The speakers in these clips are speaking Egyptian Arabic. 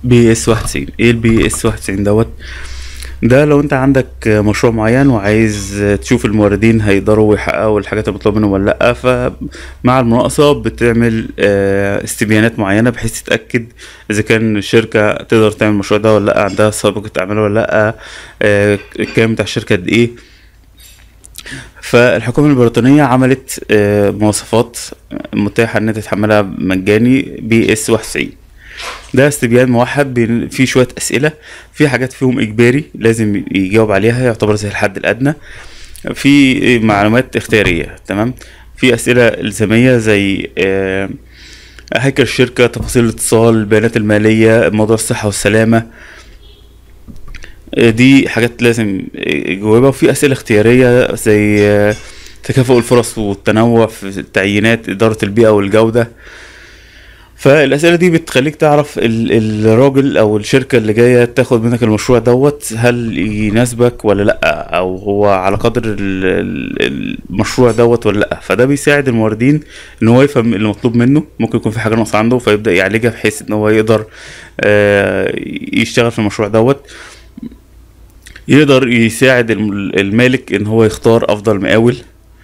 بي اس 91 ايه البي اس 91 دوت ده لو انت عندك مشروع معين وعايز تشوف الموردين هيقدروا يحققوا الحاجات المطلوبة منهم ولا لا فمع المناقصة بتعمل آه، استبيانات معينة بحيث تتأكد اذا كان الشركة تقدر تعمل المشروع ده ولا لا عندها سابقة اعمال ولا لا آه، الكلام بتاع الشركة قد ايه فالحكومة البريطانية عملت آه، مواصفات متاحة ان انت تحملها مجاني بي اس 91 ده استبيان موحد بين- فيه شوية أسئلة في حاجات فيهم إجباري لازم يجاوب عليها يعتبر زي الحد الأدنى في معلومات اختيارية تمام في أسئلة إلزامية زي آه، هيكل الشركة تفاصيل الاتصال البيانات المالية موضوع الصحة والسلامة آه، دي حاجات لازم يجاوبها وفي أسئلة اختيارية زي آه، تكافؤ الفرص والتنوع في التعيينات إدارة البيئة والجودة فالأسئلة دي بتخليك تعرف ال- الراجل أو الشركة اللي جاية تاخد منك المشروع دوت هل يناسبك ولا لأ أو هو على قدر ال- ال- المشروع دوت ولا لأ فده بيساعد الموردين إن هو يفهم اللي مطلوب منه ممكن يكون في حاجة ناقصة عنده فيبدأ يعالجها بحيث إن هو يقدر آه، يشتغل في المشروع دوت يقدر يساعد الم- المالك إن هو يختار أفضل مقاول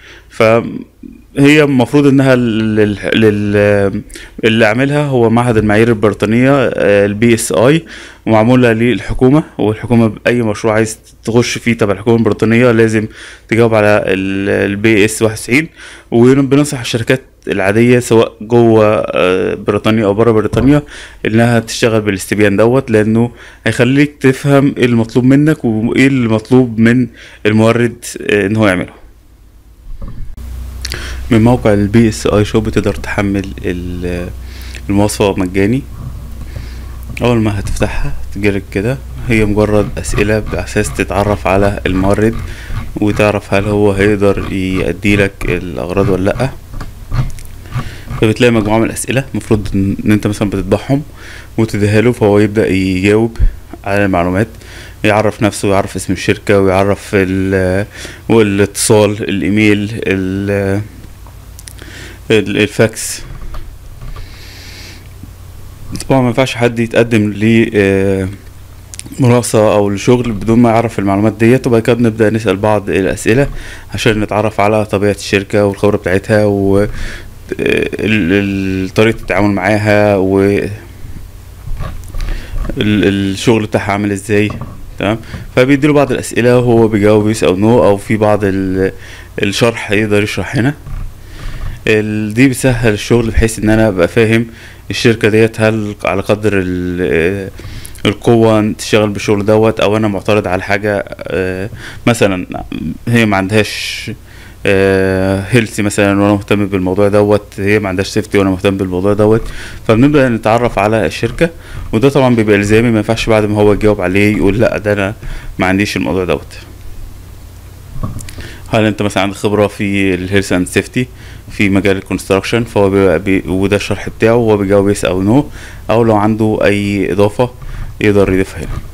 فهي المفروض انها لل... لل... اللي عاملها هو معهد المعايير البريطانيه البي اس اي ومعموله للحكومه والحكومه باي مشروع عايز تخش فيه تبع الحكومه البريطانيه لازم تجاوب على البي اس 91 وبننصح الشركات العاديه سواء جوه آه، بريطانيا او بره بريطانيا انها تشتغل بالاستبيان دوت لانه هيخليك تفهم ايه المطلوب منك وايه المطلوب من المورد آه، ان هو يعمله من موقع البي اس اي شو بتقدر تحمل ال- المواصفة مجاني اول ما هتفتحها تجرب كده هي مجرد اسئلة باساس تتعرف على المورد وتعرف هل هو هيقدر يأدي لك الاغراض ولا لا فبتلاقي مجموعة من الاسئلة المفروض ان انت مثلا بتطبعهم وتديها له فهو يبدأ يجاوب على المعلومات يعرف نفسه ويعرف اسم الشركة ويعرف ال- والاتصال الايميل ال- ال- الفاكس طبعا ما ينفعش حد يتقدم ل آه، مناقصة أو لشغل بدون ما يعرف المعلومات ديت وبعد كده بنبدأ نسأل بعض الأسئلة عشان نتعرف على طبيعة الشركة والخبرة بتاعتها و آه، ال- ال- طريقة التعامل معاها و ال- الشغل بتاعها عامل ازاي تمام فبيديله بعض الأسئلة وهو بيجاوب يس أو نو أو في بعض ال- الشرح يقدر يشرح هنا ال- دي بتسهل الشغل بحيث ان انا ابقى فاهم الشركة ديت هل على قدر ال- القوة إن تشتغل بالشغل دوت او انا معترض على حاجة آه، مثلا هي ما عندهاش هيلثي مثلا وانا مهتم بالموضوع دوت هي ما عندهاش سيفتي وانا مهتم بالموضوع دوت فبنبدا نتعرف على الشركه وده طبعا بيبقى الزامي ما ينفعش بعد ما هو يجاوب عليه يقول لا ده انا ما عنديش الموضوع دوت هل انت مثلا عندك خبره في الهيلث اند سيفتي في مجال الكونستراكشن فهو بيبقى بي وده الشرح بتاعه وهو بيجاوب يس او نو او لو عنده اي اضافه يقدر يضيفها هنا